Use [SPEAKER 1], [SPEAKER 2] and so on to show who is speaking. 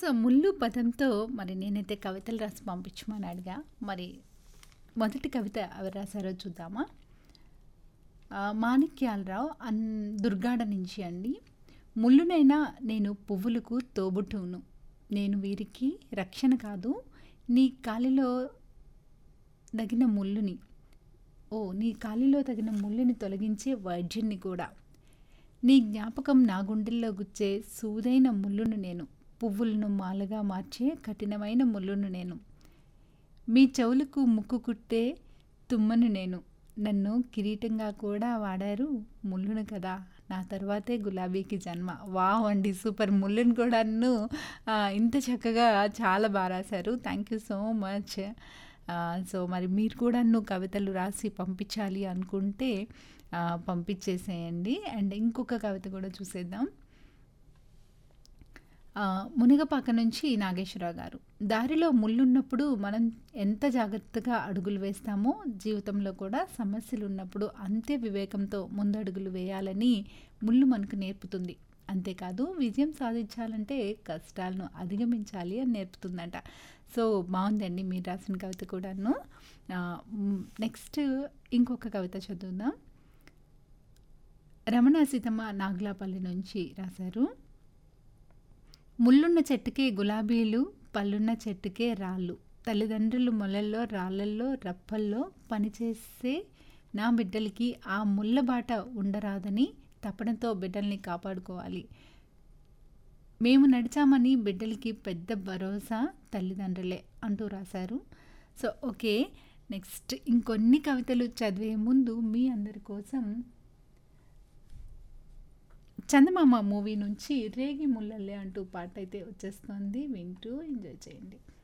[SPEAKER 1] So, ముల్లు పదంతో మరి నేనైతే కవితలు రాసి పంపించమని అడిగా. మరి మొదటి కవిత ఎవరు రాసారో చూద్దామా? ఆహ్, మాణిక్యాలరావు అన్ దుర్గాడ నుంచి అండి. ముల్లునైనా నేను పువ్వులకు తోబుట్టువును. నేను వీరికి రక్షణ కాదు. నీ కాలిలో దగిన ముల్లుని ఓహ్! నీ కాలిలో తగిన ముల్లుని తొలగించే వైద్యుడిని కూడా. నీ జ్ఞాపకం నా గుండెల్లో గుచ్చే సూదైన ముల్లును నేను. పువ్వులను మాలగా మార్చే కఠినమైన ముల్లును నేను. మీ చెవులకు ముక్కు కుట్టే తుమ్మను నేను. నన్ను కిరీటంగా కూడా వాడారు ముల్లును కదా! నా తరువాతే గులాబీకి జన్మ. వావ్! అండి సూపర్. ముల్లుని కూడాను ఆహ్, ఇంత చక్కగా చాలా బా రాసారు. Thank you so much. Ah, so, మరి మీరు కూడాను కవితలు రాసి పంపించాలి అనుకుంటే ఆహ్, పంపించేసేయండి. అండ్ ఇంకొక కవిత కూడా చూసేద్దాం. ఆహ్, మునగపాక నుంచి నాగేశ్వరరావు గారు. దారిలో ముల్లున్నప్పుడు మనం ఎంత జాగ్రత్తగా అడుగులు వేస్తామో జీవితంలో కూడా సమస్యలున్నప్పుడు అంతే వివేకంతో ముందడుగులు వేయాలని ముల్లు మనకు నేర్పుతుంది. అంతేకాదు విజయం సాధించాలంటే కష్టాలను అధిగమించాలి అని నేర్పుతుందంట. సో, బావుందండి మీరు రాసిన కవిత కూడాను. ఆహ్, హ్మ్. నెక్స్ట్ ఇంకొక కవిత చదువుదాం. రమణ సీతమ్మ నాగులాపల్లి నుంచి రాసారు. ముల్లున్న చెట్టుకే గులాబీలు పళ్ళున్న చెట్టుకే రాళ్ళు. తల్లిదండ్రులు మొలల్లో రాళ్ళల్లో రప్పల్లో పనిచేసే నా బిడ్డలకి ఆ ముళ్ళ బాట ఉండరాదని తపనతో బిడ్డల్ని కాపాడుకోవాలి. మేము నడిచామని బిడ్డలకి పెద్ద భరోసా తల్లిదండ్రులే అంటూ రాసారు. So, okay. నెక్స్ట్ ఇంకొన్ని కవితలు చదివే ముందు మీ అందరి కోసం 'చందమామ' మూవీ నుంచి 'రేగి ముల్లలే' అంటూ పాటైతే వచ్చేస్తోంది. వింటూ ఎంజాయ్ చేయండి.